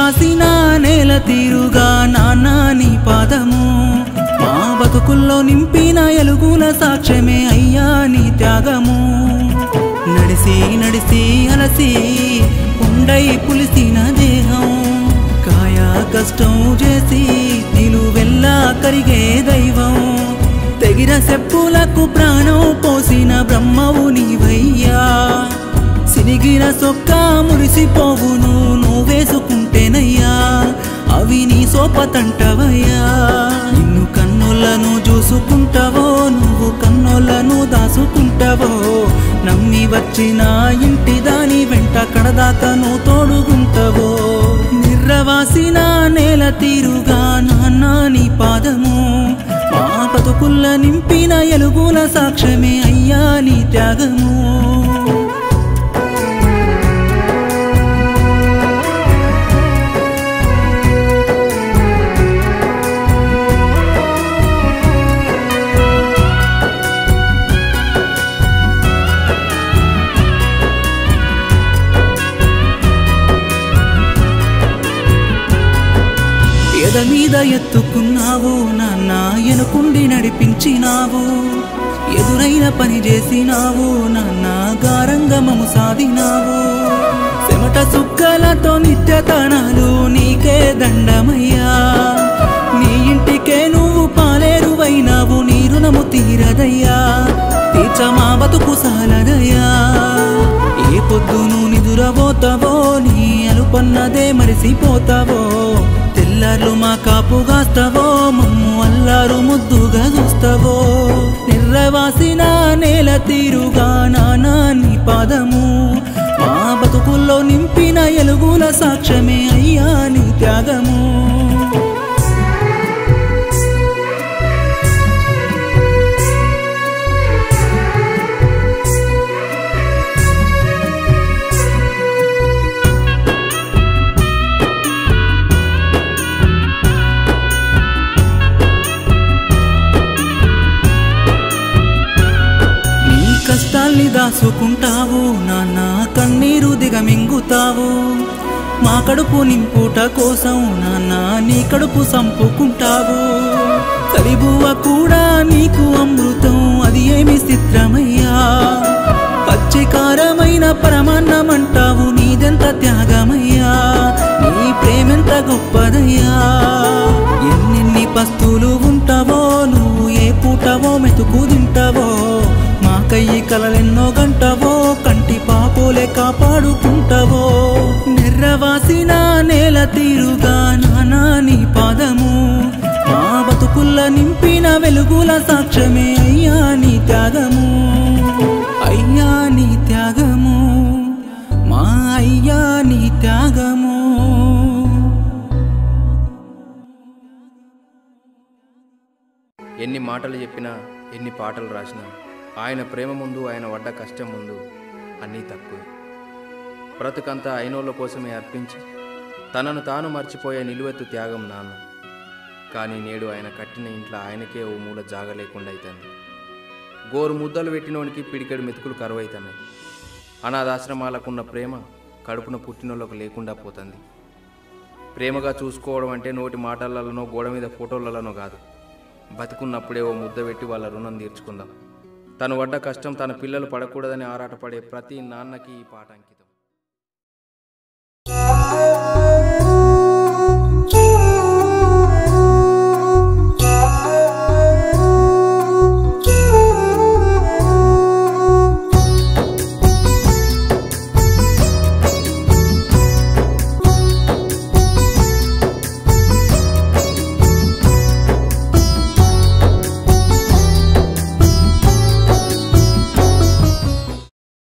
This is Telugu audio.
నిర్రవాసిన నేల తీరుగా నాన్న నీ పాదము మా బతుకుల్లో నింపిన ఎలుగుల సాక్ష్యమే అయ్యా నీ త్యాగము నడిసి నడిసి అలసి ఉండై పులిసిన దేహం కాయ కష్టం చేసి నిలువెల్లా కరిగే దైవం తెగిన చెప్పులకు ప్రాణం పోసిన బ్రహ్మవు నీవయ్యా సినిగిన సొక్క మురిసిపోవును నువ్వేసుకుంటేనయ్యా అవి నీ సోపతంటవయ్యా నిన్ను కన్నులను చూసుకుంటావో నువ్వు కన్నులను దాసుకుంటావో నమ్మి వచ్చిన ఇంటి దాని వెంట కడదాకా నువ్వు తోడుగుంటావో నిర్రవాసిన నేల తీరుగా నాన్న నీ పాదము మా బతుకుల్ల నింపిన ఎలుగుల సాక్ష్యమే అయ్యా నీ త్యాగము ఎద మీద ఎత్తుకున్నావు నాన్న ఎనుకుండి నడిపించినావు ఎదురైన పని చేసినావు నాన్న గారంగమము సాధినావు చెమట సుక్కలతో నిత్యతనాలు నీకే దండమయ్యా నీ ఇంటికే నువ్వు పాలేరువైనావు నీ రుణము తీరదయ్యా తీర్చ మా బతుకు సాలదయ్యా ఏ పొద్దును నిదురబోతావో నీ అలుపన్నదే మరిసిపోతావో తెల్లార్లు మా కాపుగాస్తావో మమ్ము అల్లారు ముద్దుగా చూస్తావో నిర్రవాసిన నేల తీరుగా నానా నీ పాదము మా బతుకుల్లో నింపిన ఎలుగుల సాక్ష్యమే అయ్యా నీ త్యాగము నీ కష్టాల్ని దాసుకుంటావు నాన్న కన్నీరు దిగమింగుతావు మా కడుపు నింపుట కోసం నాన్న నీ కడుపు సంపుకుంటావు కలిబువ్వ కూడా నీకు అమృతం అది ఏమి చిత్రమయ్యా పచ్చికారమైన పరమాన్నమంటావు నీదెంత త్యాగమయ్యా నీ ప్రేమెంత గొప్పదయ్యా ఎన్నెన్ని పస్తులు ఉంటావో నువ్వు ఏ పూటవో మెతుకు తింటావో మా కయ్యి కలలెన్నో గంటవో కంటి పాపోలే కాపాడుకుంటావో నిర్రవాసిన నేల తీరుగా నానా నీ పాదము మా బతుకుల్ల నింపిన వెలుగుల సాక్ష్యమే అయ్యా నీ త్యాగము అయ్యా నీ త్యాగము మా అయ్యా నీ త్యాగము ఎన్ని మాటలు చెప్పినా ఎన్ని పాటలు రాసినా ఆయన ప్రేమ ముందు ఆయన పడ్డ కష్టం ముందు అన్నీ తక్కువే బ్రతుకంతా అయినోళ్ళ కోసమే అర్పించి తనను తాను మర్చిపోయే నిలువెత్తు త్యాగం నాన్న కానీ నేడు ఆయన కట్టిన ఇంట్లో ఆయనకే ఓ మూల జాగ లేకుండా అవుతుంది గోరు ముద్దలు పెట్టినోనికి పిడికెడు మెతుకులు కరువైతున్నాయి అనాథాశ్రమాలకున్న ప్రేమ కడుపున పుట్టినోళ్ళకు లేకుండా పోతుంది ప్రేమగా చూసుకోవడం అంటే నోటి మాటలలోనో గోడ మీద ఫోటోలలోనో కాదు బతికున్నప్పుడే ఓ ముద్ద పెట్టి వాళ్ళ రుణం తీర్చుకుందాం తను పడ్డ కష్టం తన పిల్లలు పడకూడదని ఆరాటపడే ప్రతి నాన్నకి ఈ పాట అంకితం